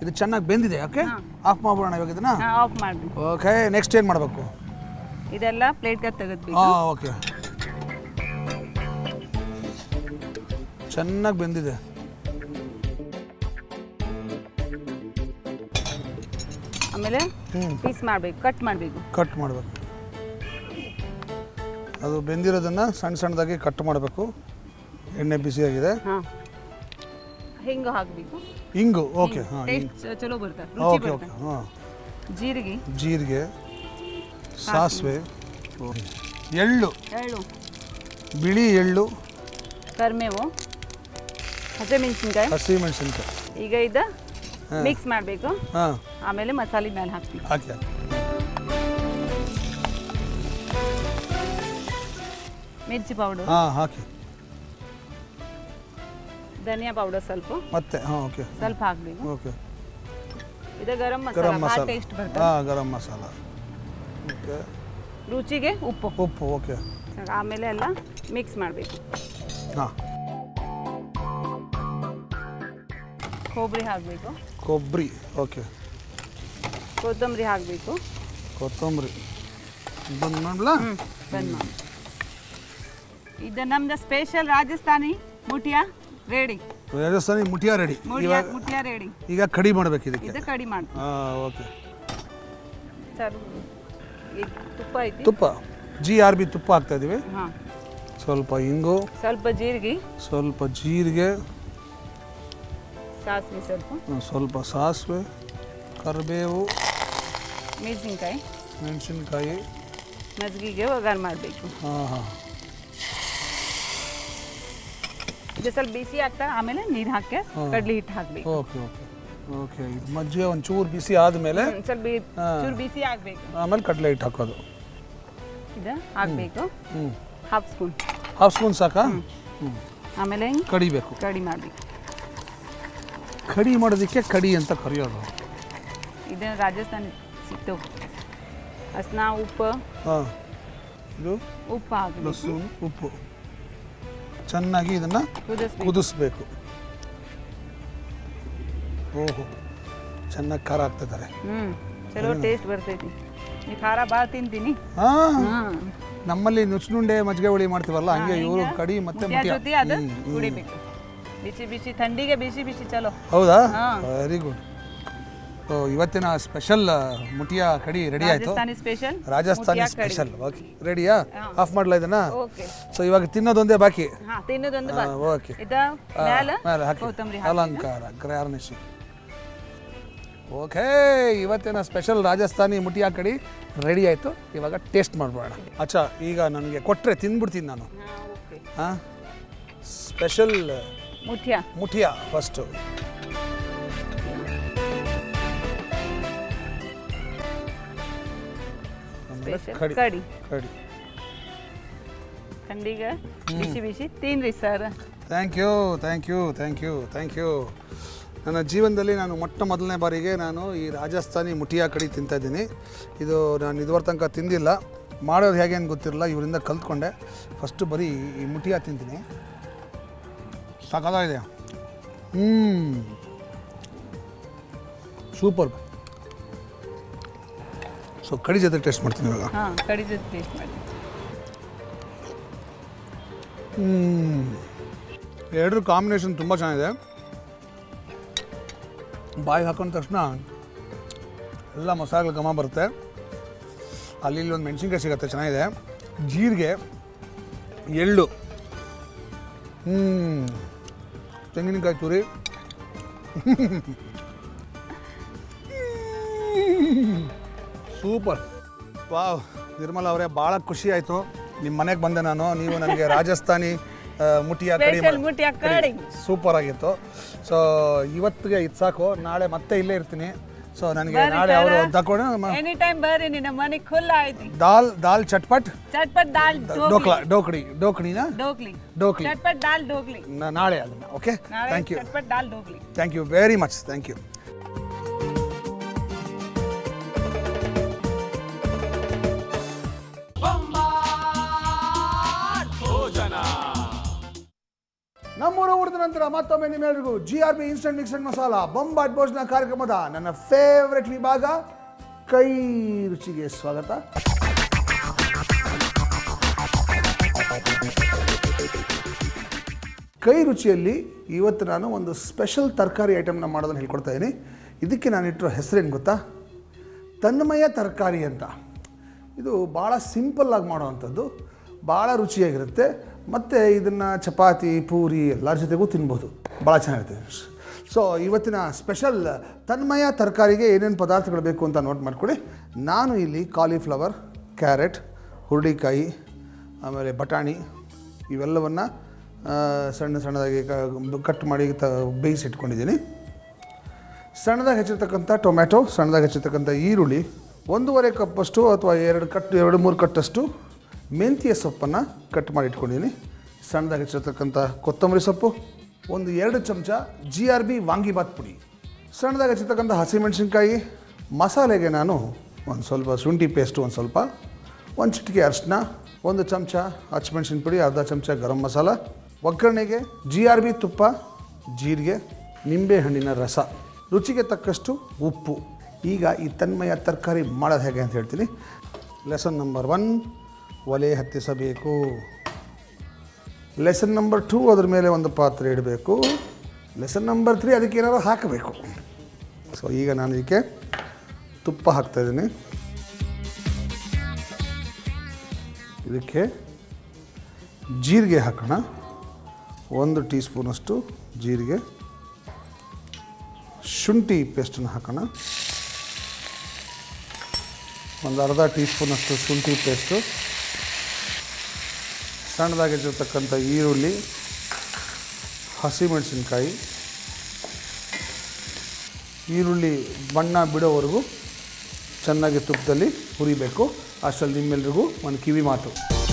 ಇದು ಚೆನ್ನಾಗಿ ಬೆಂದಿದೆ ಓಕೆ ಆಫ್ ಮಾಡ್ಬಿಡೋಣ ಇವಾಗ ಇದನ್ನ ಆಫ್ ಮಾಡಿ ಓಕೆ ನೆಕ್ಸ್ಟ್ ಏನು ಮಾಡಬೇಕು ಇದೆಲ್ಲ ಪ್ಲೇಟ್ಗೆ ತೆಗೆದ್ಬೇಕು ಹಾಂ ಓಕೆ ಚೆನ್ನಾಗಿ ಬೆಂದಿದೆ ಆಮೇಲೆ ಹ್ಞೂ ಪೀಸ್ ಮಾಡಬೇಕು ಕಟ್ ಮಾಡಬೇಕು ಕಟ್ ಮಾಡಬೇಕು ಅದು ಬೆಂದಿರೋದನ್ನು ಸಣ್ಣ ಸಣ್ಣದಾಗಿ ಕಟ್ ಮಾಡಬೇಕು ಎಣ್ಣೆ ಬಿಸಿಯಾಗಿದೆ ಹಾಂ ಹಿಂಗೆ ಹಾಕಬೇಕು ಹಿಂಗು ಓಕೆ ಹಾಂ ಟೇಸ್ಟ್ ಚಲೋ ಬರ್ತದೆ ರುಚಿ ಓಕೆ ಓಕೆ ಬರ್ತದೆ ಹಾಂ ಜೀರಿಗೆ ಜೀರಿಗೆ ಸಾಸಿವೆ ಎಳ್ಳು ಎಳ್ಳು ಬಿಳಿ ಎಳ್ಳು ಕರಿಮೇವು ಹಸಿಮೆಣಸಿನ್ಕಾಯಿ ಹಸಿಮೆಣಸಿನ್ಕಾಯಿ ಈಗ ಇದು ಮಿಕ್ಸ್ ಮಾಡಬೇಕು ಹಾಂ ಆಮೇಲೆ ಮಸಾಲೆ ಮೇಲೆ ಹಾಕ್ಬೇಕು ಹಾಕಿ ಹಾಕಿ ಮಿರ್ಚಿ ಪೌಡರ್ ಹಾಂ ಹಾಕಿ ಧನಿಯಾ ಪೌಡರ್ ಸ್ವಲ್ಪ ಮತ್ತೆ ಹಾಂ ಓಕೆ ಸ್ವಲ್ಪ ಹಾಕಬೇಕು ಓಕೆ ಇದು ಗರಂ ಗರಂ ಮಸಾಲ ಮಸಾಲ ಟೇಸ್ಟ್ ಬರ್ತದೆ ಹಾಂ ಗರಂ ಮಸಾಲ ಓಕೆ ರುಚಿಗೆ ಉಪ್ಪು ಉಪ್ಪು ಓಕೆ ಆಮೇಲೆ ಎಲ್ಲ ಮಿಕ್ಸ್ ಮಾಡಬೇಕು ಹಾಂ ಕೊಬ್ಬರಿ ಹಾಕಬೇಕು ಕೊಬ್ಬರಿ ಓಕೆ ಕೊತ್ತಂಬರಿ ಹಾಕಬೇಕು ಕೊತ್ತಂಬರಿ ಬಂದು ಮಾಡಲಾ ಹ್ಞೂ ಬಂದ್ ಮಾಡಿ ಇದು ನಮ್ದು special Rajasthani muthia ready Rajasthani muthia ready muthia ಇವಾಗ ಮುಟಿಯಾ ರೆಡಿ ಈಗ ಕಡಿ ಮಾಡ್ಬೇಕು ಇದಕ್ಕೆ ಇದು ಕಡಿ ಮಾಡಿ ಹಾಂ ಓಕೆ ಸರ್ ಈಗ ತುಪ್ಪ ಐತಿ ತುಪ್ಪ ಜಿ ಆರ್ ಬಿ ತುಪ್ಪ ಹಾಕ್ತಾ ಇದೀವಿ ಹಾಂ ಸ್ವಲ್ಪ ಇಂಗು ಸ್ವಲ್ಪ ಜೀರಿಗೆ ಸ್ವಲ್ಪ ಜೀರಿಗೆ ಸಾಸಿವೆ ಸ್ವಲ್ಪ ಹ್ಮ್, ಸ್ವಲ್ಪ ಸಾಸಿವೆ ಕರಿಬೇವು ಮೆಣಸಿನ್ಕಾಯಿ ಮೆಣಸಿನ್ಕಾಯಿ ಮಜ್ಜಿಗೆಗೆ ಒಗ್ಗರಣೆ ಮಾಡಬೇಕು ಹಾಂ ಹಾಂ ಇದು ಸ್ವಲ್ಪ ಬಿಸಿ ಆಗ್ತಾ ಆಮೇಲೆ ನೀರು ಹಾಕಿ ಕಡ್ಲಿ ಹಿಟ್ಟು ಹಾಕ್ಬೇಕು ಓಕೆ ಓಕೆ ಓಕೆ ಇದು ಮಜ್ಜಿಗೆ ಒಂಚೂರು ಬಿಸಿ ಆದಮೇಲೆ ಹ್ಮ್, ಸ್ವಲ್ಪ ಬಿ- ಹಾ. ಚೂರು ಬಿಸಿ ಆಗಬೇಕು ಆಮೇಲೆ ಕಡಲೆ ಹಿಟ್ಟು ಹಾಕೋದು ಇದು ಹಾಕಬೇಕು ಹ್ಞೂ ಹಾಫ್ ಸ್ಪೂನ್ ಹಾಫ್ ಸ್ಪೂನ್ ಸಾಕಾ ಹ್ಞೂ ಆಮೇಲೆ ಹಿಂಗೆ ಕಡಿಬೇಕು ಕಡಿ ಮಾಡಬೇಕು ಕಡಿ ಮಾಡೋದಕ್ಕೆ ಕಡಿ ಅಂತ ಕರೆಯೋದು ಇದು ರಾಜಸ್ಥಾನ ಸಿಗ್ತವೆ ಅಸ್ನ ಉಪ್ಪು ಹಾಂ ಇದು ಉಪ್ಪು ಹಾಕಬೇಕು ಲಸೂನ್ ಉಪ್ಪು ಚೆನ್ನಾಗಿ ಇದನ್ನು ಕುದಿಸ್ಬೇಕು ಕುದಿಸ್ಬೇಕು ಓಹೋ ಚೆನ್ನಾಗಿ ಖಾರ ಹಾಕ್ತಿದ್ದಾರೆ ಹ್ಞೂ ಚಲೋ ಟೇಸ್ಟ್ ಬರ್ತೈತಿ ಈ ಖಾರ ಭಾಳ ತಿಂತೀನಿ ಹಾಂ ಹಾಂ ನಮ್ಮಲ್ಲಿ ನುಚ್ಚುನುಂಡೆ ಮಜ್ಜಿಗೆ ಹುಳಿ ಮಾಡ್ತೀವಲ್ಲ ಹಂಗೆ ಇವರು ಕಡಿ ಮತ್ತೆ ಮುಟ್ಯ ಜೊತೆ ಅದು ಕುಡಿಬೇಕು ಬಿಸಿ ಬಿಸಿ ಥಂಡಿಗೆ ಬಿಸಿ ಬಿಸಿ ಚಲೋ ಹೌದಾ ಹಾ. ವೆರಿ ಗುಡ್ ಸೊ ಇವತ್ತಿನ ಸ್ಪೆಷಲ್ ಮುಟಿಯ ಕಡಿ ರೆಡಿ ಆಯಿತು Rajasthani special Rajasthani special okay ರೆಡಿಯಾ ಆಫ್ ಮಾಡಲ ಇದನ್ನ ಓಕೆ ಸೊ ಇವಾಗ ತಿನ್ನೋದೊಂದೇ ಬಾಕಿ ಹಾ ತಿನ್ನೋದೊಂದು ಬಾ ಓಕೆ ಇದ ಮ್ಯಾಲ ಮೇಲೆ ಹಾಕಿ ಕೊತ್ತಂಬರಿ ಅಲಂಕಾರ ಗ್ರಾರ್ನಿಶಿ ಓಕೆ ಇವತ್ತಿನ ಸ್ಪೆಷಲ್ ರಾಜಸ್ಥಾನಿ ಮುಟಿಯಾ ಕಡಿ ರೆಡಿ ಆಯಿತು ಇವಾಗ ಟೇಸ್ಟ್ ಮಾಡ್ಬೋಣ ಅಚ್ಚಾ ಈಗ ನನಗೆ ಕೊಟ್ಟರೆ ತಿಂದ್ಬಿಡ್ತೀನಿ ನಾನು ಹಾ ಓಕೆ ಹಾಂ special muthia muthia first special kadhi kadhi kadhi ಥಂಡಿಗೆ ಬಿಸಿ ಬಿಸಿ ತಿನ್ರಿ sir thank you thank you thank you thank you ನನ್ನ ಜೀವನದಲ್ಲಿ ನಾನು ಮೊಟ್ಟ ಮೊದಲನೇ ಬಾರಿಗೆ ನಾನು ಈ ರಾಜಸ್ಥಾನಿ ಮುಟಿಯಾ ಕಡಿ ತಿಂತಾ ಇದ್ದೀನಿ ಇದು ನಾನು ಇದುವರೆ ತನಕ ತಿಂದಿಲ್ಲ ಮಾಡೋದು ಹೇಗೆ ಅಂತ ಗೊತ್ತಿರಲ್ಲ ಇವರಿಂದ ಕಲ್ತ್ಕೊಂಡೆ ಫಸ್ಟು ಬರೀ ಈ ಮುಟಿಯಾ ತಿಂತೀನಿ ಸಾಕಾಗಿದೆ ಹ್ಞೂ ಸೂಪರ್ ಸೊ ಕಡಿ ಜೊತೆ ಟೇಸ್ಟ್ ಮಾಡ್ತೀನಿ ಇವಾಗ ಹಾ ಕಡಿ ಜೊತೆ ಟೇಸ್ಟ್ ಮಾಡಿ ಹ್ಮ್. ಎರಡರ ಕಾಂಬಿನೇಷನ್ ತುಂಬ ಚೆನ್ನಾಗಿದೆ ಬಾಯಿ ಹಾಕೊಂಡ ತಕ್ಷಣ ಎಲ್ಲ ಮಸಾಲೆ ಘಮ ಬರುತ್ತೆ ಅಲ್ಲಿ ಇಲ್ಲಿ ಒಂದು ಮೆಣಸಿನ್ಕಾಯಿ ಸಿಗುತ್ತೆ ಚೆನ್ನಾಗಿದೆ ಜೀರಿಗೆ ಎಳ್ಳು ಹ್ಞೂ ತೆಂಗಿನಕಾಯಿ ತುರಿ ಸೂಪರ್ ವಾವ್ ನಿರ್ಮಲ ಅವರೇ ಭಾಳ ಖುಷಿ ಆಯಿತು ನಿಮ್ಮ ಮನೆಗೆ ಬಂದೆ ನಾನು ನೀವು ನನಗೆ ರಾಜಸ್ಥಾನಿ ಆ, ಮುಟಿಯ ಕಡಿ ಸ್ಪೆಷಲ್ ಮುಠ್ಯ ಕಡಿ ಸೂಪರ್ ಆಗಿತ್ತು ಸೊ ಇವತ್ತಿಗೆ ಇದು ಸಾಕು ನಾಳೆ ಮತ್ತೆ ಇಲ್ಲೇ ಇರ್ತೀನಿ ಸೊ ನನಗೆ ಬರ್ರಿ ನಾಳೆ ಅವರು sir. ತಗೊಂಡು ಎನಿ ಟೈಮ್ ಬರ್ರಿ ನಿನ್ನ ಮನೆ ಖುಲ್ಲ ಐತಿ ದಾಲ್ ದಾಲ್ ಚಟ್ಪಟ್ ಚಟ್ಪಟ್ ದಾಲ್ ಡೋಕ್ಲಾ ಡೋಕಡಿ ಡೋಕಡಿನ ಡೋಕ್ಲಿ ಡೋಕ್ಲಿ ಚಟ್ಪಟ್ ದಾಲ್ ಡೋಕ್ಲಿ ನಾ- ನಾಳೆ ಅದನ್ನು ಓಕೆ ನಾಳೆ thank you chatpat dal dhokli thank you very much thank you ನಮ್ಮೂರ ಊಟದ ನಂತರ ಮತ್ತೊಮ್ಮೆ ನಿಮ್ಮೆಲ್ಲರಿಗೂ G R B instant mix and masala ಬೊಂಬಾಟ್ ಭೋಜನ ಕಾರ್ಯಕ್ರಮದ ನನ್ನ ಫೇವ್ರೆಟ್ ವಿಭಾಗ ಕೈ ರುಚಿಗೆ ಸ್ವಾಗತ ಕೈ ರುಚಿಯಲ್ಲಿ ಇವತ್ತು ನಾನು ಒಂದು ಸ್ಪೆಷಲ್ ತರಕಾರಿ ಐಟಮ್ನ ಮಾಡೋದನ್ನು ಹೇಳ್ಕೊಡ್ತಾ ಇದ್ದೀನಿ ಇದಕ್ಕೆ ನಾನು ಇಟ್ಟಿರೋ ಹೆಸರೇನು ಗೊತ್ತಾ ತನ್ಮಯ ತರಕಾರಿ ಅಂತ ಇದು ಭಾಳ ಸಿಂಪಲ್ಲಾಗಿ ಮಾಡೋವಂಥದ್ದು ಭಾಳ ರುಚಿಯಾಗಿರುತ್ತೆ ಮತ್ತು ಇದನ್ನು ಚಪಾತಿ ಪೂರಿ ಎಲ್ಲರ ಜೊತೆಗೂ ತಿನ್ಬೋದು ಭಾಳ ಚೆನ್ನಾಗಿರುತ್ತೆ ಸೊ ಇವತ್ತಿನ ಸ್ಪೆಷಲ್ ತನ್ಮಯ ತರಕಾರಿಗೆ ಏನೇನು ಪದಾರ್ಥಗಳು ಬೇಕು ಅಂತ ನೋಟ್ ಮಾಡ್ಕೊಳ್ಳಿ ನಾನು ಇಲ್ಲಿ ಕಾಲಿಫ್ಲವರ್ ಕ್ಯಾರೆಟ್ ಹುರುಳಿಕಾಯಿ ಆಮೇಲೆ ಬಟಾಣಿ ಇವೆಲ್ಲವನ್ನು ಸಣ್ಣ ಸಣ್ಣದಾಗಿ ಕಟ್ ಮಾಡಿ ತ ಬೇಯಿಸಿ ಇಟ್ಕೊಂಡಿದ್ದೀನಿ ಸಣ್ಣದಾಗಿ ಹೆಚ್ಚಿರ್ತಕ್ಕಂಥ ಟೊಮ್ಯಾಟೊ ಸಣ್ಣದಾಗಿ ಹೆಚ್ಚಿರ್ತಕ್ಕಂಥ ಈರುಳ್ಳಿ ಒಂದೂವರೆ ಕಪ್ಪಷ್ಟು ಅಥವಾ ಎರಡು ಕಟ್ ಎರಡು ಮೂರು ಕಟ್ಟಷ್ಟು ಮೆಂತ್ಯ ಸೊಪ್ಪನ್ನು ಕಟ್ ಮಾಡಿ ಇಟ್ಕೊಂಡಿದ್ದೀನಿ ಸಣ್ಣದಾಗಿ ಹೆಚ್ಚಿರ್ತಕ್ಕಂಥ ಕೊತ್ತಂಬರಿ ಸೊಪ್ಪು ಒಂದು ಎರಡು ಚಮಚ ಜಿ ಆರ್ ಬಿ ವಾಂಗಿಬಾತ್ ಪುಡಿ ಸಣ್ಣದಾಗಿ ಹೆಚ್ಚಿರ್ತಕ್ಕಂಥ ಹಸಿಮೆಣಸಿನ್ಕಾಯಿ ಮಸಾಲೆಗೆ ನಾನು ಒಂದು ಸ್ವಲ್ಪ ಶುಂಠಿ ಪೇಸ್ಟು ಒಂದು ಸ್ವಲ್ಪ ಒಂದು ಚಿಟಿಕೆ ಅರಿಶಿನ ಒಂದು ಚಮಚ ಹಸಿಮೆಣಸಿನ ಪುಡಿ ಅರ್ಧ ಚಮಚ ಗರಂ ಮಸಾಲ ಒಗ್ಗರಣೆಗೆ ಜಿ ಆರ್ ಬಿ ತುಪ್ಪ ಜೀರಿಗೆ ನಿಂಬೆಹಣ್ಣಿನ ರಸ ರುಚಿಗೆ ತಕ್ಕಷ್ಟು ಉಪ್ಪು ಈಗ ಈ ತನ್ಮಯ ತರಕಾರಿ ಮಾಡೋದು ಹೇಗೆ ಅಂತ ಹೇಳ್ತೀನಿ ಲೆಸನ್ ನಂಬರ್ ಒನ್ ಒಲೆ ಹತ್ತಿಸಬೇಕು ಲೆಸನ್ ನಂಬರ್ ಟೂ ಅದ್ರ ಮೇಲೆ ಒಂದು ಪಾತ್ರೆ ಇಡಬೇಕು ಲೆಸನ್ ನಂಬರ್ ತ್ರೀ ಅದಕ್ಕೆ ಏನಾದ್ರು ಹಾಕಬೇಕು ಸೊ ಈಗ ನಾನು ಇದಕ್ಕೆ ತುಪ್ಪ ಹಾಕ್ತಾಯಿದ್ದೀನಿ ಇದಕ್ಕೆ ಜೀರಿಗೆ ಹಾಕೋಣ ಒಂದು ಟೀ ಸ್ಪೂನಷ್ಟು ಜೀರಿಗೆ ಶುಂಠಿ ಪೇಸ್ಟನ್ನು ಹಾಕೋಣ ಒಂದು ಅರ್ಧ ಟೀ ಸ್ಪೂನಷ್ಟು ಶುಂಠಿ ಪೇಸ್ಟು ಸಣ್ಣದಾಗಿರ್ತಕ್ಕಂಥ ಈರುಳ್ಳಿ ಹಸಿಮೆಣಸಿನ್ಕಾಯಿ ಈರುಳ್ಳಿ ಬಣ್ಣ ಬಿಡೋವರೆಗೂ ಚೆನ್ನಾಗಿ ತುಪ್ಪದಲ್ಲಿ ಹುರಿಬೇಕು ಅಷ್ಟರಲ್ಲಿ ನಿಮ್ಮೆಲ್ರಿಗೂ ಒಂದು ಕಿವಿ ಮಾತು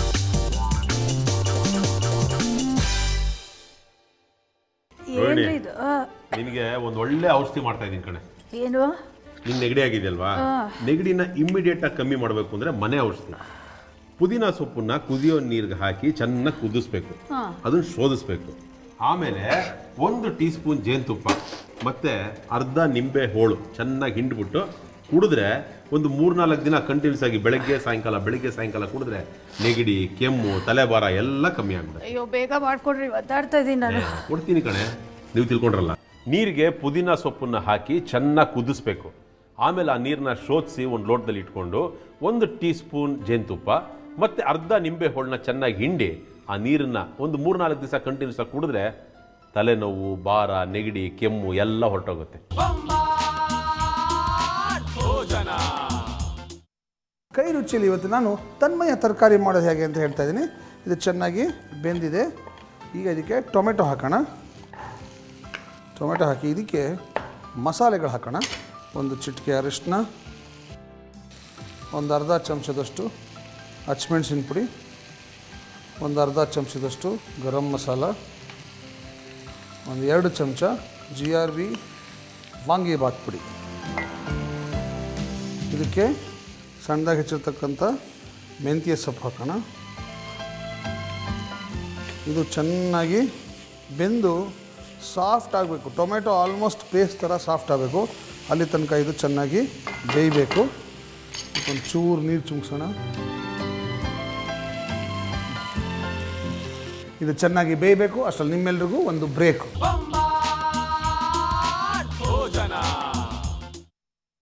ರೋಹಿಣಿ. ಏನ್ರಿ ಇದು ಆ, ನಿನಗೆ ಒಂದು ಒಳ್ಳೆ ಔಷಧಿ ಮಾಡ್ತಾ ಇದ್ದೀನಿ ಕಣೆ ಏನು ನಿನ್ ನೆಗಡಿ ಆಗಿದೆಯಲ್ವಾ ನೆಗಡಿನ ಇಮ್ಮಿಡಿಯೇಟ್ ಆಗಿ ಕಮ್ಮಿ ಮಾಡಬೇಕು ಅಂದ್ರೆ ಮನೆ ಔಷಧಿ ಪುದೀನ ಸೊಪ್ಪನ್ನ ಕುದಿಯೋ ನೀರಿಗೆ ಹಾಕಿ ಚೆನ್ನಾಗಿ ಕುದಿಸ್ಬೇಕು ಅದನ್ನ ಶೋಧಿಸ್ಬೇಕು ಆಮೇಲೆ ಒಂದು ಟೀ ಸ್ಪೂನ್ ಜೇನುತುಪ್ಪ ಮತ್ತೆ ಅರ್ಧ ನಿಂಬೆ ಹೋಳು ಚೆನ್ನಾಗಿ ಹಿಂಡ್ಬಿಟ್ಟು ಕುಡಿದ್ರೆ ಒಂದು ಮೂರ್ನಾಲ್ಕು ದಿನ ಕಂಟಿನ್ಯೂಸ್ ಆಗಿ ಬೆಳಗ್ಗೆ ಸಾಯಂಕಾಲ ಬೆಳಗ್ಗೆ ಸಾಯಂಕಾಲ ಕುಡಿದ್ರೆ ನೆಗಡಿ ಕೆಮ್ಮು ತಲೆಭಾರ ಎಲ್ಲ ಕಮ್ಮಿ ಆಗುತ್ತೆ ಅಯ್ಯೋ ಬೇಗ ಮಾಡ್ಕೊಡ್ರಿ ಒದ್ದಾಡ್ತಾ ಇದೀನಿ ನಾನು ಕೊಡ್ತೀನಿ ಕಣೆ ನೀವು ತಿಳ್ಕೊಂಡ್ರಲ್ಲ ನೀರಿಗೆ ಪುದೀನ ಸೊಪ್ಪನ್ನ ಹಾಕಿ ಚೆನ್ನಾಗಿ ಕುದಿಸ್ಬೇಕು ಆಮೇಲೆ ಆ ನೀರನ್ನ ಶೋಧಿಸಿ ಒಂದು ಲೋಟದಲ್ಲಿ ಇಟ್ಕೊಂಡು ಒಂದು ಟೀ ಸ್ಪೂನ್ ಜೇನುತುಪ್ಪ ಮತ್ತೆ ಅರ್ಧ ನಿಂಬೆ ಹೋಳನ್ನ ಚೆನ್ನಾಗಿ ಹಿಂಡಿ ಆ ನೀರನ್ನ ಒಂದು ಮೂರ್ನಾಲ್ಕು ದಿವಸ ಕಂಟಿನ್ಯೂಸ್ ಆಗಿ ಕುಡಿದ್ರೆ ತಲೆನೋವು ಭಾರ ನೆಗಡಿ ಕೆಮ್ಮು ಎಲ್ಲ ಹೊರಟೋಗುತ್ತೆ ಕೈ ರುಚಿಯಲ್ಲಿ ಇವತ್ತು ನಾನು ತನ್ಮಯ ತರಕಾರಿ ಮಾಡೋದು ಹೇಗೆ ಅಂತ ಹೇಳ್ತಾ ಇದ್ದೀನಿ ಇದು ಚೆನ್ನಾಗಿ ಬೆಂದಿದೆ ಈಗ ಇದಕ್ಕೆ ಟೊಮೆಟೊ ಹಾಕೋಣ ಟೊಮೆಟೊ ಹಾಕಿ ಇದಕ್ಕೆ ಮಸಾಲೆಗಳು ಹಾಕೋಣ ಒಂದು ಚಿಟಿಕೆ ಅರಿಶಿನ ಒಂದು ಅರ್ಧ ಚಮಚದಷ್ಟು ಹಚ್ಮೆಣ್ಸಿನ ಪುಡಿ ಒಂದು ಅರ್ಧ ಚಮಚದಷ್ಟು ಗರಂ ಮಸಾಲ ಒಂದು ಎರಡು ಚಮಚ ಜಿ ಆರ್ ಬಿ ವಾಂಗಿಬಾತ್ ಪುಡಿ ಇದಕ್ಕೆ ಸಣ್ಣದಾಗಿ ಹೆಚ್ಚಿರ್ತಕ್ಕಂಥ ಮೆಂತ್ಯ ಸೊಪ್ಪು ಹಾಕೋಣ ಇದು ಚೆನ್ನಾಗಿ ಬೆಂದು ಸಾಫ್ಟ್ ಆಗಬೇಕು ಟೊಮೆಟೊ ಆಲ್ಮೋಸ್ಟ್ ಪೇಸ್ಟ್ ಥರ ಸಾಫ್ಟ್ ಆಗಬೇಕು ಅಲ್ಲಿ ತನಕ ಇದು ಚೆನ್ನಾಗಿ ಬೇಯಬೇಕು ಒಂದು ಚೂರು ನೀರು ಚುಮ್ಸೋಣ ಇದು ಚೆನ್ನಾಗಿ ಬೇಯಬೇಕು ಅಷ್ಟರಲ್ಲಿ ನಿಮ್ಮೆಲ್ರಿಗೂ ಒಂದು ಬ್ರೇಕು